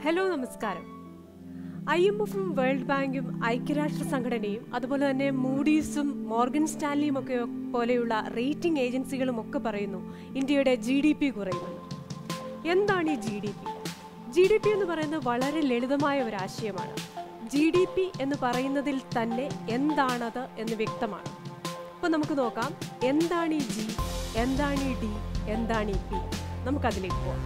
hello നമസ്കാരം I M എഫും world ബാങ്കും ഐക്യരാഷ്ട്ര സംഘടനയും അതുപോലെ തന്നെ മൂഡീസും മോർഗൻ സ്റ്റാൻലിയും ഒക്കെ പോലെയുള്ള റേറ്റിംഗ് ഏജൻസികളും ഒക്കെ പറയുന്നു ഇന്ത്യയുടെ ജി ഡി പി കുറയുമെന്ന് എന്താണ് ഈ G D P G D P എന്ന് പറയുന്നത് വളരെ ലളിതമായ ഒരു ആശയമാണ് ജി ഡി പി എന്ന് പറയുന്നതിൽ തന്നെ എന്താണത് എന്ന് വ്യക്തമാണ് അപ്പോൾ നമുക്ക് നോക്കാം എന്താണ് ഈ ജി എന്താണ് ഈ ഡി എന്താണ് ഈ പി നമുക്കതിലേക്ക് പോവാം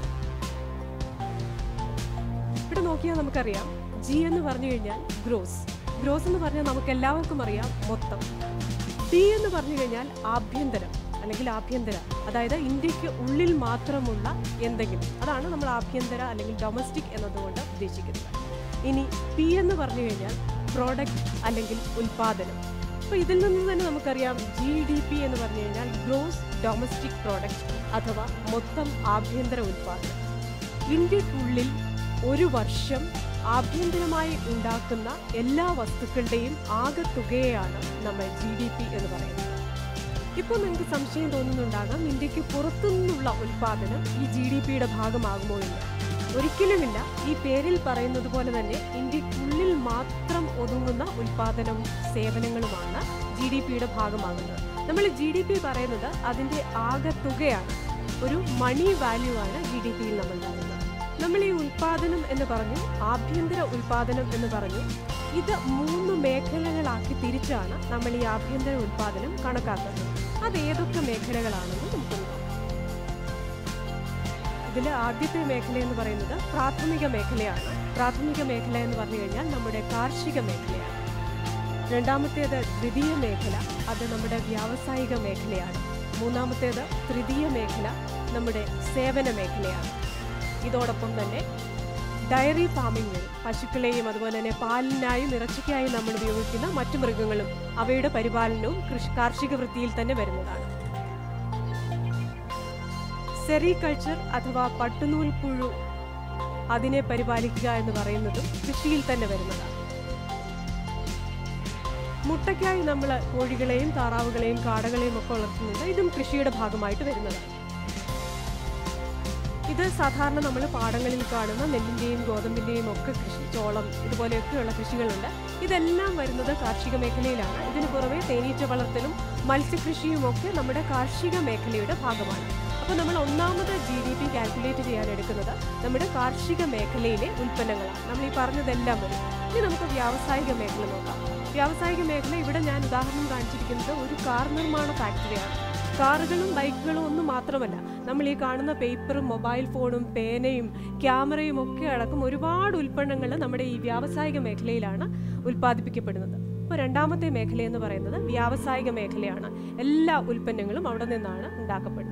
ഇവിടെ നോക്കിയാൽ നമുക്കറിയാം ജി എന്ന് പറഞ്ഞു കഴിഞ്ഞാൽ ഗ്രോസ് ഗ്രോസ് എന്ന് പറഞ്ഞാൽ നമുക്ക് എല്ലാവർക്കും അറിയാം മൊത്തം ഡി എന്ന് പറഞ്ഞു കഴിഞ്ഞാൽ ആഭ്യന്തരം അല്ലെങ്കിൽ ആഭ്യന്തര അതായത് ഇന്ത്യക്ക് ഉള്ളിൽ മാത്രമുള്ള എന്തെങ്കിലും അതാണ് നമ്മൾ ആഭ്യന്തര അല്ലെങ്കിൽ ഡൊമസ്റ്റിക് എന്നതുകൊണ്ട് ഉദ്ദേശിക്കുന്നത് ഇനി പി എന്ന് പറഞ്ഞു കഴിഞ്ഞാൽ പ്രോഡക്റ്റ് അല്ലെങ്കിൽ ഉൽപാദനം അപ്പോൾ ഇതിൽ നിന്ന് തന്നെ നമുക്കറിയാം ജി ഡി പി എന്ന് പറഞ്ഞു കഴിഞ്ഞാൽ ഗ്രോസ് ഡൊമസ്റ്റിക് പ്രോഡക്റ്റ് അഥവാ മൊത്തം ആഭ്യന്തര ഉൽപാദനം ഇന്ത്യക്കുള്ളിൽ ഒരു വർഷം ആഭ്യന്തരമായി ഉണ്ടാക്കുന്ന എല്ലാ വസ്തുക്കളുടെയും ആകെ തുകയാണ് നമ്മൾ ജി ഡി പി എന്ന് പറയുന്നത് ഇപ്പോൾ നിങ്ങൾക്ക് സംശയം തോന്നുന്നുണ്ടാകാം ഇന്ത്യക്ക് പുറത്തുനിന്നുള്ള ഉൽപാദനം ഈ ജി ഡി പിയുടെ ഭാഗമാകുമോ എന്ന് ഒരിക്കലുമില്ല ഈ പേരിൽ പറയുന്നത് പോലെ തന്നെ ഇന്ത്യക്കുള്ളിൽ മാത്രം ഒതുങ്ങുന്ന ഉൽപാദനവും സേവനങ്ങളുമാണ് ജി ഡി പിയുടെ ഭാഗമാകുന്നത് നമ്മൾ ജി ഡി പി പറയുന്നത് അതിൻ്റെ ആകെ തുകയാണ് ഒരു മണി വാല്യൂ ആണ് ജി ഡി പിയിൽ നമ്മൾ പറയുന്നത് നമ്മൾ ഈ ഉൽപാദനം എന്ന് പറഞ്ഞു ആഭ്യന്തര ഉൽപാദനം എന്ന് പറഞ്ഞു ഇത് മൂന്ന് മേഖലകളാക്കി തിരിച്ചാണ് നമ്മൾ ഈ ആഭ്യന്തര ഉൽപാദനം കണക്കാക്കുന്നത് അത് ഏതൊക്കെ മേഖലകളാണെന്ന് നമുക്ക് നോക്കാം ഇതിൽ ആദ്യത്തെ മേഖല എന്ന് പറയുന്നത് പ്രാഥമിക മേഖലയാണ് പ്രാഥമിക മേഖല എന്ന് പറഞ്ഞു കഴിഞ്ഞാൽ നമ്മുടെ കാർഷിക മേഖലയാണ് രണ്ടാമത്തേത് ദ്വിതീയ മേഖല അത് നമ്മുടെ വ്യാവസായിക മേഖലയാണ് മൂന്നാമത്തേത് തൃതീയ മേഖല നമ്മുടെ സേവന മേഖലയാണ് ഇതോടൊപ്പം തന്നെ ഡയറി ഫാമിംഗ് പശുക്കളെയും അതുപോലെ തന്നെ പാലിനായും ഇറച്ചിക്കായും നമ്മൾ ഉപയോഗിക്കുന്ന മറ്റു മൃഗങ്ങളും അവയുടെ പരിപാലനവും കൃഷി കാർഷിക വൃത്തിയിൽ തന്നെ വരുന്നതാണ് സെറികൾച്ചർ അഥവാ പട്ടുനൂൽ പുഴു അതിനെ പരിപാലിക്കുക എന്ന് പറയുന്നതും കൃഷിയിൽ തന്നെ വരുന്നതാണ് മുട്ടയ്ക്കായി നമ്മൾ കോഴികളെയും താറാവുകളെയും കാടകളെയും ഒക്കെ വളർത്തുന്നുണ്ട് ഇതും കൃഷിയുടെ ഭാഗമായിട്ട് വരുന്നതാണ് ഇത് സാധാരണ നമ്മൾ പാടങ്ങളിൽ കാണുന്ന നെല്ലിൻ്റെയും ഗോതമ്പിൻ്റെയും ഒക്കെ കൃഷി ചോളം ഇതുപോലെയൊക്കെയുള്ള കൃഷികളുണ്ട് ഇതെല്ലാം വരുന്നത് കാർഷിക മേഖലയിലാണ് ഇതിനു പുറമെ തേനീച്ച വളർത്തലും മത്സ്യകൃഷിയും ഒക്കെ നമ്മുടെ കാർഷിക മേഖലയുടെ ഭാഗമാണ് അപ്പോൾ നമ്മൾ ഒന്നാമത് ജി ഡി പി കാൽക്കുലേറ്റ് ചെയ്യാൻ എടുക്കുന്നത് നമ്മുടെ കാർഷിക മേഖലയിലെ ഉൽപ്പന്നങ്ങളാണ് നമ്മൾ ഈ പറഞ്ഞതെല്ലാം വരും ഇനി നമുക്ക് വ്യാവസായിക മേഖല നോക്കാം വ്യാവസായിക മേഖല ഇവിടെ ഞാൻ ഉദാഹരണം കാണിച്ചിരിക്കുന്നത് ഒരു കാർ നിർമ്മാണ ഫാക്ടറിയാണ് കാറുകളും ബൈക്കുകളും ഒന്നും മാത്രമല്ല നമ്മൾ ഈ കാണുന്ന പേപ്പറും മൊബൈൽ ഫോണും പേനയും ക്യാമറയും ഒക്കെ അടക്കം ഒരുപാട് ഉൽപ്പന്നങ്ങൾ നമ്മുടെ ഈ വ്യാവസായിക മേഖലയിലാണ് ഉൽപ്പാദിപ്പിക്കപ്പെടുന്നത് അപ്പോൾ രണ്ടാമത്തെ മേഖല എന്ന് പറയുന്നത് വ്യാവസായിക മേഖലയാണ് എല്ലാ ഉൽപ്പന്നങ്ങളും അവിടെ നിന്നാണ് ഉണ്ടാക്കപ്പെടുന്നത്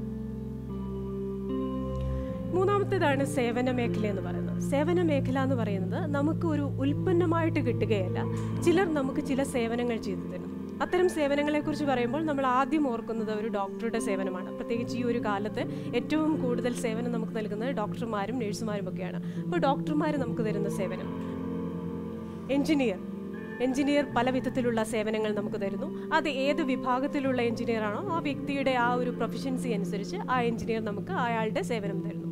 മൂന്നാമത്തേതാണ് സേവന മേഖല എന്ന് പറയുന്നത് സേവന മേഖല എന്ന് പറയുന്നത് നമുക്ക് ഒരു ഉൽപ്പന്നമായിട്ട് കിട്ടുകയല്ല ചിലർ നമുക്ക് ചില സേവനങ്ങൾ ചെയ്തു തരും അത്തരം സേവനങ്ങളെക്കുറിച്ച് പറയുമ്പോൾ നമ്മൾ ആദ്യം ഓർക്കുന്നത് ഒരു ഡോക്ടറുടെ സേവനമാണ് പ്രത്യേകിച്ച് ഈ ഒരു കാലത്ത് ഏറ്റവും കൂടുതൽ സേവനം നമുക്ക് നൽകുന്നത് ഡോക്ടർമാരും നഴ്സുമാരും ഒക്കെയാണ് അപ്പോൾ ഡോക്ടർമാർ നമുക്ക് തരുന്ന സേവനം എഞ്ചിനീയർ എഞ്ചിനീയർ പല വിധത്തിലുള്ള സേവനങ്ങൾ നമുക്ക് തരുന്നു അത് ഏത് വിഭാഗത്തിലുള്ള എഞ്ചിനീയർ ആണോ ആ വ്യക്തിയുടെ ആ ഒരു പ്രൊഫഷൻസി അനുസരിച്ച് ആ എഞ്ചിനീയർ നമുക്ക് അയാളുടെ സേവനം തരുന്നു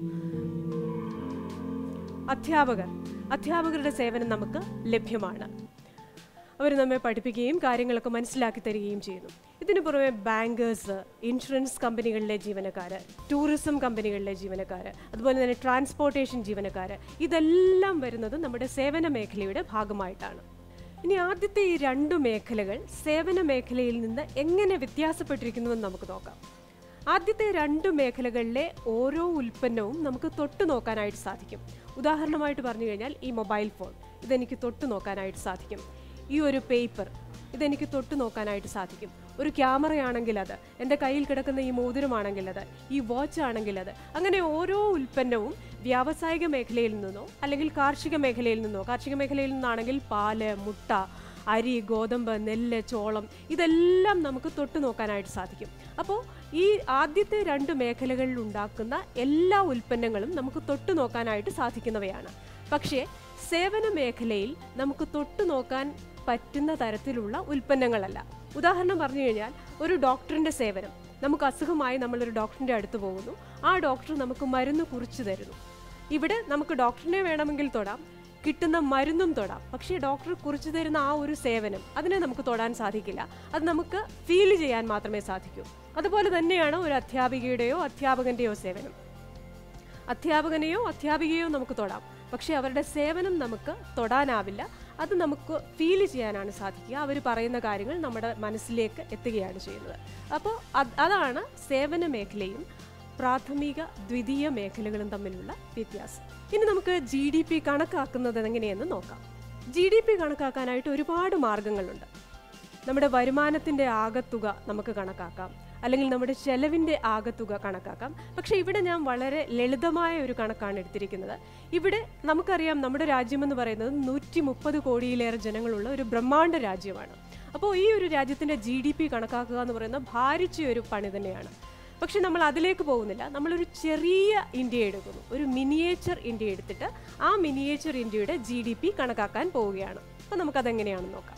അധ്യാപകർ അധ്യാപകരുടെ സേവനം നമുക്ക് ലഭ്യമാണ് അവർ നമ്മെ പഠിപ്പിക്കുകയും കാര്യങ്ങളൊക്കെ മനസ്സിലാക്കി തരികയും ചെയ്യുന്നു ഇതിനു പുറമെ ബാങ്കേഴ്സ് ഇൻഷുറൻസ് കമ്പനികളിലെ ജീവനക്കാർ ടൂറിസം കമ്പനികളിലെ ജീവനക്കാർ അതുപോലെ തന്നെ ട്രാൻസ്പോർട്ടേഷൻ ജീവനക്കാർ ഇതെല്ലാം വരുന്നത് നമ്മുടെ സേവന മേഖലയുടെ ഭാഗമായിട്ടാണ് ഇനി ആദ്യത്തെ ഈ രണ്ടു മേഖലകൾ സേവന മേഖലയിൽ നിന്ന് എങ്ങനെ വ്യത്യാസപ്പെട്ടിരിക്കുന്നുവെന്ന് നമുക്ക് നോക്കാം ആദ്യത്തെ രണ്ട് മേഖലകളിലെ ഓരോ ഉൽപ്പന്നവും നമുക്ക് തൊട്ടു നോക്കാനായിട്ട് സാധിക്കും ഉദാഹരണമായിട്ട് പറഞ്ഞു കഴിഞ്ഞാൽ ഈ മൊബൈൽ ഫോൺ ഇതെനിക്ക് തൊട്ടു നോക്കാനായിട്ട് സാധിക്കും ഈ ഒരു പേപ്പർ ഇതെനിക്ക് തൊട്ടു നോക്കാനായിട്ട് സാധിക്കും ഒരു ക്യാമറയാണെങ്കിൽ അത് എൻ്റെ കയ്യിൽ കിടക്കുന്ന ഈ മോതിരമാണെങ്കിൽ അത് ഈ വാച്ച് ആണെങ്കിൽ അത് അങ്ങനെ ഓരോ ഉൽപ്പന്നവും വ്യാവസായിക മേഖലയിൽ നിന്നോ അല്ലെങ്കിൽ കാർഷിക മേഖലയിൽ നിന്നോ കാർഷിക മേഖലയിൽ നിന്നാണെങ്കിൽ പാല് മുട്ട അരി ഗോതമ്പ് നെല്ല് ചോളം ഇതെല്ലാം നമുക്ക് തൊട്ടു നോക്കാനായിട്ട് സാധിക്കും അപ്പോൾ ഈ ആദ്യത്തെ രണ്ട് മേഖലകളിൽ ഉണ്ടാക്കുന്ന എല്ലാ ഉൽപ്പന്നങ്ങളും നമുക്ക് തൊട്ടു നോക്കാനായിട്ട് സാധിക്കുന്നവയാണ് പക്ഷേ സേവന മേഖലയിൽ നമുക്ക് തൊട്ടു നോക്കാൻ പറ്റുന്ന തരത്തിലുള്ള ഉൽപ്പന്നങ്ങളല്ല ഉദാഹരണം പറഞ്ഞു കഴിഞ്ഞാൽ ഒരു ഡോക്ടറിൻ്റെ സേവനം നമുക്ക് അസുഖമായി നമ്മളൊരു ഡോക്ടറിൻ്റെ അടുത്ത് പോകുന്നു ആ ഡോക്ടർ നമുക്ക് മരുന്ന് കുറിച്ചു തരുന്നു ഇവിടെ നമുക്ക് ഡോക്ടറിനെ വേണമെങ്കിൽ തൊടാം കിട്ടുന്ന മരുന്നും തൊടാം പക്ഷേ ഡോക്ടർ കുറിച്ചു തരുന്ന ആ ഒരു സേവനം അതിനെ നമുക്ക് തൊടാൻ സാധിക്കില്ല അത് നമുക്ക് ഫീൽ ചെയ്യാൻ മാത്രമേ സാധിക്കൂ അതുപോലെ തന്നെയാണ് ഒരു അധ്യാപികയുടെയോ അധ്യാപകന്റെയോ സേവനം അധ്യാപകനെയോ അധ്യാപികയോ നമുക്ക് തൊടാം പക്ഷേ അവരുടെ സേവനം നമുക്ക് തൊടാനാവില്ല അത് നമുക്ക് ഫീൽ ചെയ്യാനാണ് സാധിക്കുക അവർ പറയുന്ന കാര്യങ്ങൾ നമ്മുടെ മനസ്സിലേക്ക് എത്തുകയാണ് ചെയ്യുന്നത് അപ്പോൾ അതാണ് സേവന മേഖലയും പ്രാഥമിക ദ്വിതീയ മേഖലകളും തമ്മിലുള്ള വ്യത്യാസം ഇനി നമുക്ക് ജി ഡി പി കണക്കാക്കുന്നത് എങ്ങനെയെന്ന് നോക്കാം ജി ഡി പി കണക്കാക്കാനായിട്ട് ഒരുപാട് മാർഗങ്ങളുണ്ട് നമ്മുടെ വരുമാനത്തിൻ്റെ ആകത്തുക നമുക്ക് കണക്കാക്കാം അല്ലെങ്കിൽ നമ്മുടെ ചെലവിൻ്റെ ആകത്തുക കണക്കാക്കാം പക്ഷേ ഇവിടെ ഞാൻ വളരെ ലളിതമായ ഒരു കണക്കാണ് എടുത്തിരിക്കുന്നത് ഇവിടെ നമുക്കറിയാം നമ്മുടെ രാജ്യമെന്ന് പറയുന്നത് നൂറ്റി മുപ്പത് കോടിയിലേറെ ജനങ്ങളുള്ള ഒരു ബ്രഹ്മാണ്ഡ രാജ്യമാണ് അപ്പോൾ ഈ ഒരു രാജ്യത്തിൻ്റെ ജി ഡി പി കണക്കാക്കുക എന്ന് പറയുന്നത് ഭാരിച്ച ഒരു പണി തന്നെയാണ് പക്ഷെ നമ്മൾ അതിലേക്ക് പോകുന്നില്ല നമ്മളൊരു ചെറിയ ഇന്ത്യ എടുക്കുന്നു ഒരു മിനിയേച്ചർ ഇന്ത്യ എടുത്തിട്ട് ആ മിനിയേച്ചർ ഇന്ത്യയുടെ ജി ഡി പി കണക്കാക്കാൻ പോവുകയാണ് അപ്പോൾ നമുക്കതെങ്ങനെയാണെന്ന് നോക്കാം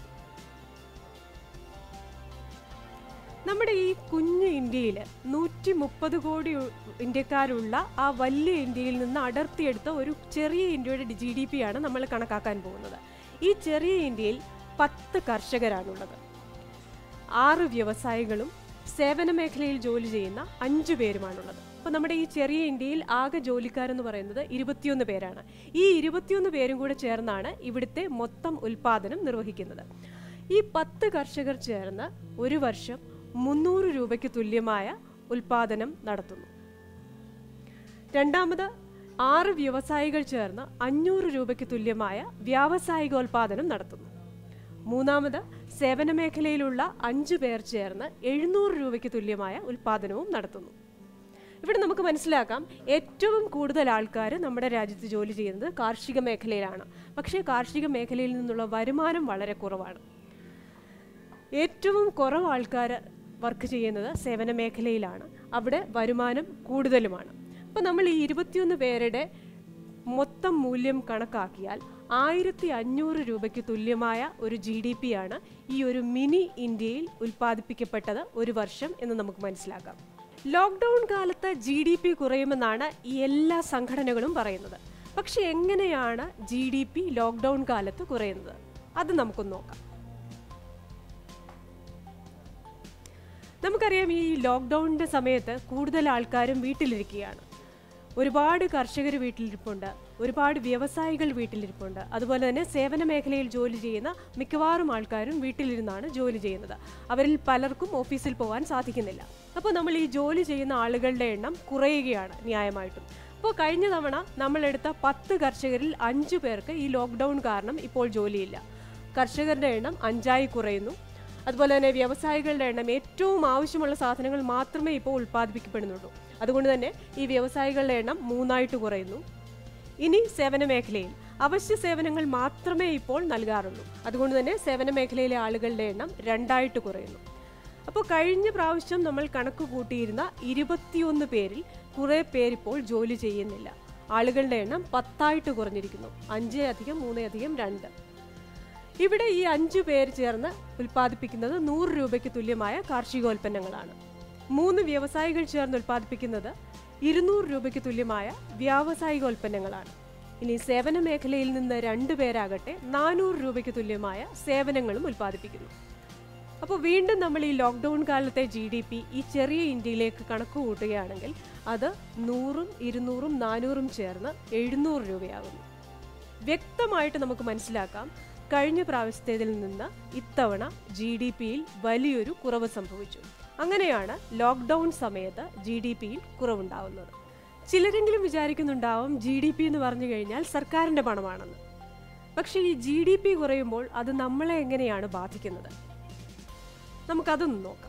നമ്മുടെ ഈ കുഞ്ഞു ഇന്ത്യയിൽ നൂറ്റി മുപ്പത് കോടി ഉ- ഇന്ത്യക്കാരുള്ള ആ വലിയ ഇന്ത്യയിൽ നിന്ന് അടർത്തിയെടുത്ത ഒരു ചെറിയ ഇന്ത്യയുടെ ജി ഡി പി ആണ് നമ്മൾ കണക്കാക്കാൻ പോകുന്നത് ഈ ചെറിയ ഇന്ത്യയിൽ പത്ത് കർഷകരാണുള്ളത് ആറ് വ്യവസായികളും സേവന മേഖലയിൽ ജോലി ചെയ്യുന്ന അഞ്ചു പേരുമാണുള്ളത് അപ്പോൾ നമ്മുടെ ഈ ചെറിയ ഇന്ത്യയിൽ ആകെ ജോലിക്കാരെന്ന് പറയുന്നത് ഇരുപത്തിയൊന്ന് പേരാണ് ഈ ഇരുപത്തിയൊന്ന് പേരും കൂടെ ചേർന്നാണ് ഇവിടുത്തെ മൊത്തം ഉൽപാദനം നിർവഹിക്കുന്നത് ഈ പത്ത് കർഷകർ ചേർന്ന് ഒരു വർഷം മുന്നൂറ് രൂപയ്ക്ക് തുല്യമായ ഉൽപാദനം നടത്തുന്നു രണ്ടാമത് ആറ് വ്യവസായികൾ ചേർന്ന് അഞ്ഞൂറ് രൂപയ്ക്ക് തുല്യമായ വ്യാവസായികോൽപാദനം നടത്തുന്നു മൂന്നാമത് സേവന മേഖലയിലുള്ള അഞ്ചു പേർ ചേർന്ന് എഴുന്നൂറ് രൂപയ്ക്ക് തുല്യമായ ഉൽപാദനവും നടത്തുന്നു ഇവിടെ നമുക്ക് മനസ്സിലാക്കാം ഏറ്റവും കൂടുതൽ ആൾക്കാർ നമ്മുടെ രാജ്യത്ത് ജോലി ചെയ്യുന്നത് കാർഷിക മേഖലയിലാണ് പക്ഷേ കാർഷിക മേഖലയിൽ നിന്നുള്ള വരുമാനം വളരെ കുറവാണ് ഏറ്റവും കുറവ് ആൾക്കാർ വർക്ക് ചെയ്യുന്നത് സേവന മേഖലയിലാണ് അവിടെ വരുമാനം കൂടുതലുമാണ് അപ്പോൾ നമ്മൾ ഈ ഇരുപത്തിയൊന്ന് പേരുടെ മൊത്തം മൂല്യം കണക്കാക്കിയാൽ ആയിരത്തി അഞ്ഞൂറ് രൂപയ്ക്ക് തുല്യമായ ഒരു ജി ഡി പി ആണ് ഈ ഒരു മിനി ഇന്ത്യയിൽ ഉൽപ്പാദിപ്പിക്കപ്പെട്ടത് ഒരു വർഷം എന്ന് നമുക്ക് മനസ്സിലാക്കാം ലോക്ക്ഡൗൺ കാലത്ത് ജി ഡി പി കുറയുമെന്നാണ് ഈ എല്ലാ സംഘടനകളും പറയുന്നത് പക്ഷെ എങ്ങനെയാണ് ജി ഡി പി ലോക്ക്ഡൗൺ കാലത്ത് കുറയുന്നത് അത് നമുക്കൊന്ന് നോക്കാം നമുക്കറിയാം ഈ ലോക്ക്ഡൗണിൻ്റെ സമയത്ത് കൂടുതൽ ആൾക്കാരും വീട്ടിലിരിക്കുകയാണ് ഒരുപാട് കർഷകർ വീട്ടിലിരിപ്പുണ്ട് ഒരുപാട് വ്യവസായികൾ വീട്ടിലിരിപ്പുണ്ട് അതുപോലെ തന്നെ സേവന മേഖലയിൽ ജോലി ചെയ്യുന്ന മിക്കവാറും ആൾക്കാരും വീട്ടിലിരുന്നാണ് ജോലി ചെയ്യുന്നത് അവരിൽ പലർക്കും ഓഫീസിൽ പോകാൻ സാധിക്കുന്നില്ല അപ്പോൾ നമ്മൾ ഈ ജോലി ചെയ്യുന്ന ആളുകളുടെ എണ്ണം കുറയുകയാണ് ന്യായമായിട്ടും അപ്പോൾ കഴിഞ്ഞ തവണ നമ്മളെടുത്ത പത്ത് കർഷകരിൽ അഞ്ചു പേർക്ക് ഈ ലോക്ക്ഡൗൺ കാരണം ഇപ്പോൾ ജോലിയില്ല കർഷകരുടെ എണ്ണം അഞ്ചായി കുറയുന്നു അതുപോലെ തന്നെ വ്യവസായികളുടെ എണ്ണം ഏറ്റവും ആവശ്യമുള്ള സാധനങ്ങൾ മാത്രമേ ഇപ്പോൾ ഉൽപ്പാദിപ്പിക്കപ്പെടുന്നുള്ളൂ അതുകൊണ്ട് തന്നെ ഈ വ്യവസായികളുടെ എണ്ണം മൂന്നായിട്ട് കുറയുന്നു ഇനി സേവന മേഖലയിൽ അവശ്യ സേവനങ്ങൾ മാത്രമേ ഇപ്പോൾ നൽകാറുള്ളൂ അതുകൊണ്ട് തന്നെ സേവന മേഖലയിലെ ആളുകളുടെ എണ്ണം രണ്ടായിട്ട് കുറയുന്നു അപ്പോൾ കഴിഞ്ഞ പ്രാവശ്യം നമ്മൾ കണക്ക് കൂട്ടിയിരുന്ന ഇരുപത്തിയൊന്ന് പേരിൽ കുറേ പേരിപ്പോൾ ജോലി ചെയ്യുന്നില്ല ആളുകളുടെ എണ്ണം പത്തായിട്ട് കുറഞ്ഞിരിക്കുന്നു അഞ്ച് അധികം മൂന്ന് അധികം രണ്ട് ഇവിടെ ഈ അഞ്ചു പേർ ചേർന്ന് ഉൽപ്പാദിപ്പിക്കുന്നത് നൂറ് രൂപയ്ക്ക് തുല്യമായ കാർഷികോൽപ്പന്നങ്ങളാണ് മൂന്ന് വ്യവസായികൾ ചേർന്ന് ഉൽപ്പാദിപ്പിക്കുന്നത് ഇരുന്നൂറ് രൂപയ്ക്ക് തുല്യമായ വ്യാവസായികോൽപ്പന്നങ്ങളാണ് ഇനി സേവന മേഖലയിൽ നിന്ന് രണ്ടു പേരാകട്ടെ നാനൂറ് രൂപയ്ക്ക് തുല്യമായ സേവനങ്ങളും ഉൽപ്പാദിപ്പിക്കുന്നു അപ്പോൾ വീണ്ടും നമ്മൾ ഈ ലോക്ക്ഡൗൺ കാലത്തെ ജി ഡി പി ഈ ചെറിയ ഇന്ത്യയിലേക്ക് കണക്ക് കൂട്ടുകയാണെങ്കിൽ അത് നൂറും ഇരുന്നൂറും നാനൂറും ചേർന്ന് എഴുന്നൂറ് രൂപയാകുന്നു വ്യക്തമായിട്ട് നമുക്ക് മനസ്സിലാക്കാം കഴിഞ്ഞ പ്രാവശ്യത്തേതിൽ നിന്ന് ഇത്തവണ ജി ഡി പിയിൽ വലിയൊരു കുറവ് സംഭവിച്ചു അങ്ങനെയാണ് ലോക്ക്ഡൗൺ സമയത്ത് ജി ഡി പിയിൽ കുറവുണ്ടാവുന്നത് ചിലരെങ്കിലും വിചാരിക്കുന്നുണ്ടാവും ജി ഡി പി എന്ന് പറഞ്ഞു കഴിഞ്ഞാൽ സർക്കാരിൻ്റെ പണമാണെന്ന് പക്ഷേ ഈ ജി ഡി പി കുറയുമ്പോൾ അത് നമ്മളെ എങ്ങനെയാണ് ബാധിക്കുന്നത് നമുക്കതൊന്ന് നോക്കാം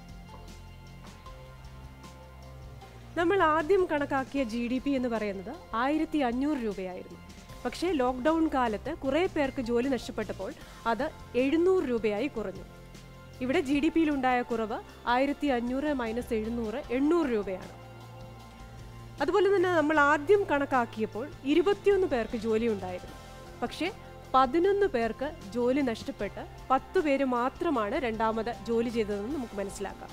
നമ്മൾ ആദ്യം കണക്കാക്കിയ ജി ഡി പി എന്ന് പറയുന്നത് ആയിരത്തി അഞ്ഞൂറ് രൂപയായിരുന്നു പക്ഷേ ലോക്ക്ഡൗൺ കാലത്ത് കുറേ പേർക്ക് ജോലി നഷ്ടപ്പെട്ടപ്പോൾ അത് എഴുന്നൂറ് രൂപയായി കുറഞ്ഞു ഇവിടെ ജി ഡി പിയിലുണ്ടായ കുറവ് ആയിരത്തി അഞ്ഞൂറ് മൈനസ് എഴുന്നൂറ് എണ്ണൂറ് രൂപയാണ് അതുപോലെ തന്നെ നമ്മൾ ആദ്യം കണക്കാക്കിയപ്പോൾ ഇരുപത്തിയൊന്ന് പേർക്ക് ജോലി ഉണ്ടായിരുന്നു പക്ഷേ പതിനൊന്ന് പേർക്ക് ജോലി നഷ്ടപ്പെട്ട് പത്ത് പേര് മാത്രമാണ് രണ്ടാമത് ജോലി ചെയ്തതെന്ന് നമുക്ക് മനസ്സിലാക്കാം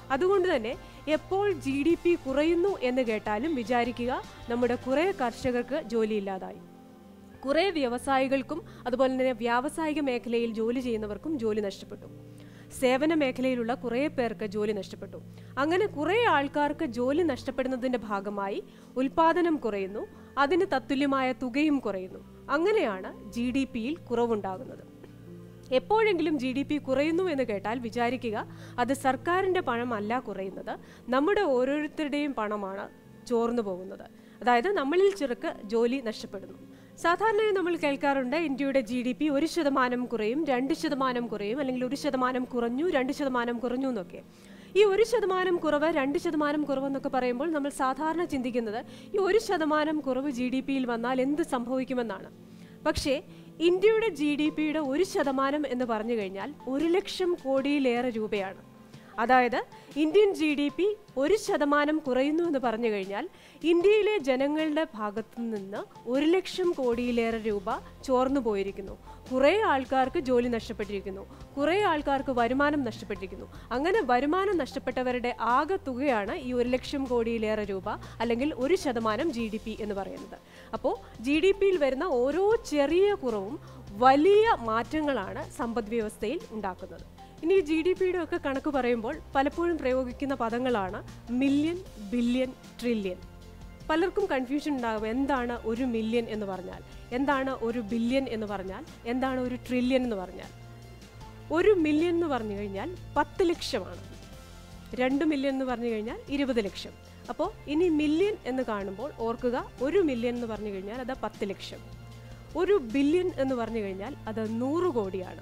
അതുകൊണ്ട് തന്നെ എപ്പോൾ ജി ഡി പി കുറയുന്നു എന്ന് കേട്ടാലും വിചാരിക്കുക നമ്മുടെ കുറേ കർഷകർക്ക് ജോലിയില്ലാതായി കുറേ വ്യവസായികൾക്കും അതുപോലെ തന്നെ വ്യാവസായിക മേഖലയിൽ ജോലി ചെയ്യുന്നവർക്കും ജോലി നഷ്ടപ്പെട്ടു സേവന മേഖലയിലുള്ള കുറേ പേർക്ക് ജോലി നഷ്ടപ്പെട്ടു അങ്ങനെ കുറേ ആൾക്കാർക്ക് ജോലി നഷ്ടപ്പെടുന്നതിന്റെ ഭാഗമായി ഉൽപാദനം കുറയുന്നു അതിന് തത്തുല്യമായ തുകയും കുറയുന്നു അങ്ങനെയാണ് ജി ഡി പിയിൽ കുറവുണ്ടാകുന്നത് എപ്പോഴെങ്കിലും ജി ഡി പി കുറയുന്നു എന്ന് കേട്ടാൽ വിചാരിക്കുക അത് സർക്കാരിൻ്റെ പണമല്ല കുറയുന്നത് നമ്മുടെ ഓരോരുത്തരുടെയും പണമാണ് ചോർന്നു പോകുന്നത് അതായത് നമ്മളിൽ ചെറുക്ക് ജോലി നഷ്ടപ്പെടുന്നു സാധാരണയായി നമ്മൾ കേൾക്കാറുണ്ട് ഇന്ത്യയുടെ ജി ഡി പി ഒരു ശതമാനം കുറയും രണ്ട് ശതമാനം കുറയും അല്ലെങ്കിൽ ഒരു ശതമാനം കുറഞ്ഞു രണ്ട് ശതമാനം കുറഞ്ഞു എന്നൊക്കെ ഈ ഒരു ശതമാനം കുറവ് രണ്ട് ശതമാനം കുറവ് എന്നൊക്കെ പറയുമ്പോൾ നമ്മൾ സാധാരണ ചിന്തിക്കുന്നത് ഈ ഒരു ശതമാനം കുറവ് ജി ഡി പിയിൽ വന്നാൽ എന്ത് സംഭവിക്കുമെന്നാണ് പക്ഷേ ഇന്ത്യയുടെ ജി ഡി പിയുടെ ഒരു ശതമാനം എന്ന് പറഞ്ഞു കഴിഞ്ഞാൽ ഒരു ലക്ഷം കോടിയിലേറെ രൂപയാണ് അതായത് ഇന്ത്യൻ ജി ഡി പി ഒരു ശതമാനം കുറയുന്നു എന്ന് പറഞ്ഞു കഴിഞ്ഞാൽ ഇന്ത്യയിലെ ജനങ്ങളുടെ ഭാഗത്തു നിന്ന് ഒരു ലക്ഷം കോടിയിലേറെ രൂപ ചോർന്നു പോയിരിക്കുന്നു കുറേ ആൾക്കാർക്ക് ജോലി നഷ്ടപ്പെട്ടിരിക്കുന്നു കുറേ ആൾക്കാർക്ക് വരുമാനം നഷ്ടപ്പെട്ടിരിക്കുന്നു അങ്ങനെ വരുമാനം നഷ്ടപ്പെട്ടവരുടെ ആകെ തുകയാണ് ഈ ഒരു ലക്ഷം കോടിയിലേറെ രൂപ അല്ലെങ്കിൽ ഒരു ശതമാനം ജി ഡി പി എന്ന് പറയുന്നത് അപ്പോൾ ജി ഡി പിയിൽ വരുന്ന ഓരോ ചെറിയ കുറവും വലിയ മാറ്റങ്ങളാണ് സമ്പദ് വ്യവസ്ഥയിൽ ഉണ്ടാക്കുന്നത് ഇനി ജി ഡി പിയുടെ ഒക്കെ കണക്ക് പറയുമ്പോൾ പലപ്പോഴും പ്രയോഗിക്കുന്ന പദങ്ങളാണ് മില്യൺ ബില്യൺ ട്രില്യൺ പലർക്കും കൺഫ്യൂഷൻ ഉണ്ടാകും എന്താണ് ഒരു മില്യൺ എന്ന് പറഞ്ഞാൽ എന്താണ് ഒരു ബില്യൺ എന്ന് പറഞ്ഞാൽ എന്താണ് ഒരു ട്രില്യൺ എന്ന് പറഞ്ഞാൽ ഒരു മില്യൺ എന്ന് പറഞ്ഞു കഴിഞ്ഞാൽ പത്ത് ലക്ഷമാണ് രണ്ട് മില്യൺ എന്ന് പറഞ്ഞു കഴിഞ്ഞാൽ ഇരുപത് ലക്ഷം അപ്പോൾ ഇനി മില്യൺ എന്ന് കാണുമ്പോൾ ഓർക്കുക ഒരു മില്യൺ എന്ന് പറഞ്ഞു കഴിഞ്ഞാൽ അത് പത്ത് ലക്ഷം ഒരു ബില്യൺ എന്ന് പറഞ്ഞു കഴിഞ്ഞാൽ അത് നൂറ് കോടിയാണ്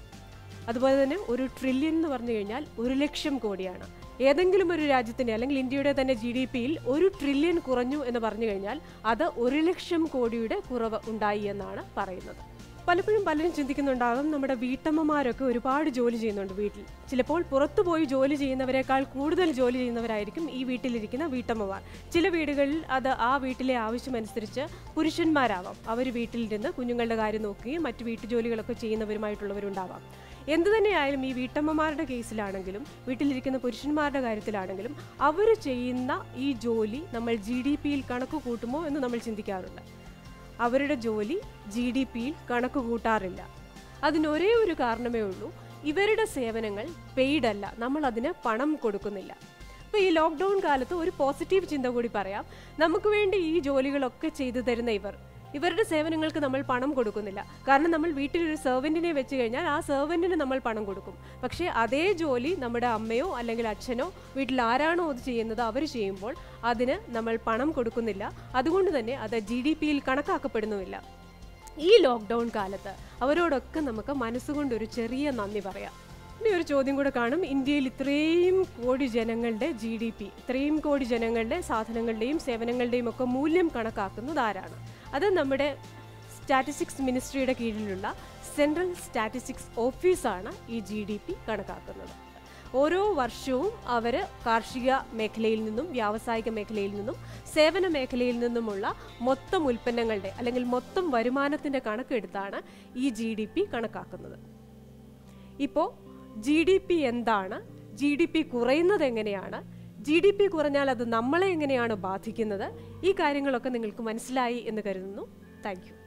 അതുപോലെ തന്നെ ഒരു ട്രില്യൺ എന്ന് പറഞ്ഞു കഴിഞ്ഞാൽ ഒരു ലക്ഷം കോടിയാണ് ഏതെങ്കിലും ഒരു രാജ്യത്തിന്റെ അല്ലെങ്കിൽ ഇന്ത്യയുടെ തന്നെ ജി ഡി പിയിൽ ഒരു ട്രില്യൺ കുറഞ്ഞു എന്ന് പറഞ്ഞു കഴിഞ്ഞാൽ അത് ഒരു ലക്ഷം കോടിയുടെ കുറവ് ഉണ്ടായി എന്നാണ് പറയുന്നത് പലപ്പോഴും പലരും ചിന്തിക്കുന്നുണ്ടാകും നമ്മുടെ വീട്ടമ്മമാരൊക്കെ ഒരുപാട് ജോലി ചെയ്യുന്നുണ്ട് വീട്ടിൽ ചിലപ്പോൾ പുറത്തു പോയി ജോലി ചെയ്യുന്നവരെക്കാൾ കൂടുതൽ ജോലി ചെയ്യുന്നവരായിരിക്കും ഈ വീട്ടിലിരിക്കുന്ന വീട്ടമ്മമാർ ചില വീടുകളിൽ അത് ആ വീട്ടിലെ ആവശ്യമനുസരിച്ച് പുരുഷന്മാരാവാം അവർ വീട്ടിലിരുന്ന് കുഞ്ഞുങ്ങളുടെ കാര്യം നോക്കുകയും മറ്റു വീട്ടുജോലികളൊക്കെ ചെയ്യുന്നവരുമായിട്ടുള്ളവരുണ്ടാവാം എന്തു തന്നെയായാലും ഈ വീട്ടമ്മമാരുടെ കേസിലാണെങ്കിലും വീട്ടിലിരിക്കുന്ന പുരുഷന്മാരുടെ കാര്യത്തിലാണെങ്കിലും അവർ ചെയ്യുന്ന ഈ ജോലി നമ്മൾ ജി ഡി പിയിൽ കണക്ക് കൂട്ടുമോ എന്ന് നമ്മൾ ചിന്തിക്കാറുണ്ട് അവരുടെ ജോലി ജി ഡി പിയിൽ കണക്ക് കൂട്ടാറില്ല അതിനൊരേ ഒരു കാരണമേ ഉള്ളൂ ഇവരുടെ സേവനങ്ങൾ പെയ്ഡ് അല്ല നമ്മൾ അതിന് പണം കൊടുക്കുന്നില്ല അപ്പോൾ ഈ ലോക്ക്ഡൗൺ കാലത്ത് ഒരു പോസിറ്റീവ് ചിന്ത കൂടി പറയാം നമുക്ക് വേണ്ടി ഈ ജോലികളൊക്കെ ചെയ്തു തരുന്ന ഇവർ ഇവരുടെ സേവനങ്ങൾക്ക് നമ്മൾ പണം കൊടുക്കുന്നില്ല കാരണം നമ്മൾ വീട്ടിൽ ഒരു സെർവൻറ്റിനെ വെച്ച് കഴിഞ്ഞാൽ ആ സെർവൻറ്റിന് നമ്മൾ പണം കൊടുക്കും പക്ഷേ അതേ ജോലി നമ്മുടെ അമ്മയോ അല്ലെങ്കിൽ അച്ഛനോ വീട്ടിൽ ആരാണോ അത് ചെയ്യുന്നത് അവർ ചെയ്യുമ്പോൾ അതിന് നമ്മൾ പണം കൊടുക്കുന്നില്ല അതുകൊണ്ട് തന്നെ അത് ജി ഡി പിയിൽ കണക്കാക്കപ്പെടുന്നുമില്ല ഈ ലോക്ക്ഡൗൺ കാലത്ത് അവരോടൊക്കെ നമുക്ക് മനസ്സുകൊണ്ട് ഒരു ചെറിയ നന്ദി പറയാം ഇനി ഒരു ചോദ്യം കൂടെ കാണും ഇന്ത്യയിൽ ഇത്രയും കോടി ജനങ്ങളുടെ ജി ഡി പി ഇത്രയും കോടി ജനങ്ങളുടെ സാധനങ്ങളുടെയും സേവനങ്ങളുടെയും ഒക്കെ മൂല്യം കണക്കാക്കുന്നത് ആരാണ് അത് നമ്മുടെ സ്റ്റാറ്റിസ്റ്റിക്സ് മിനിസ്ട്രിയുടെ കീഴിലുള്ള സെൻട്രൽ സ്റ്റാറ്റിസ്റ്റിക്സ് ഓഫീസാണ് ഈ ജി ഡി പി കണക്കാക്കുന്നത് ഓരോ വർഷവും അവർ കാർഷിക മേഖലയിൽ നിന്നും വ്യാവസായിക മേഖലയിൽ നിന്നും സേവന മേഖലയിൽ നിന്നുമുള്ള മൊത്തം ഉൽപ്പന്നങ്ങളുടെ അല്ലെങ്കിൽ മൊത്തം വരുമാനത്തിൻ്റെ കണക്കെടുത്താണ് ഈ ജി ഡി പി കണക്കാക്കുന്നത് ഇപ്പോൾ ജി ഡി പി എന്താണ് ജി ഡി പി കുറയുന്നത് എങ്ങനെയാണ് ജി ഡി പി കുറഞ്ഞാൽ അത് നമ്മളെ എങ്ങനെയാണ് ബാധിക്കുന്നത് ഈ കാര്യങ്ങളൊക്കെ നിങ്ങൾക്ക് മനസ്സിലായി എന്ന് കരുതുന്നു താങ്ക് യു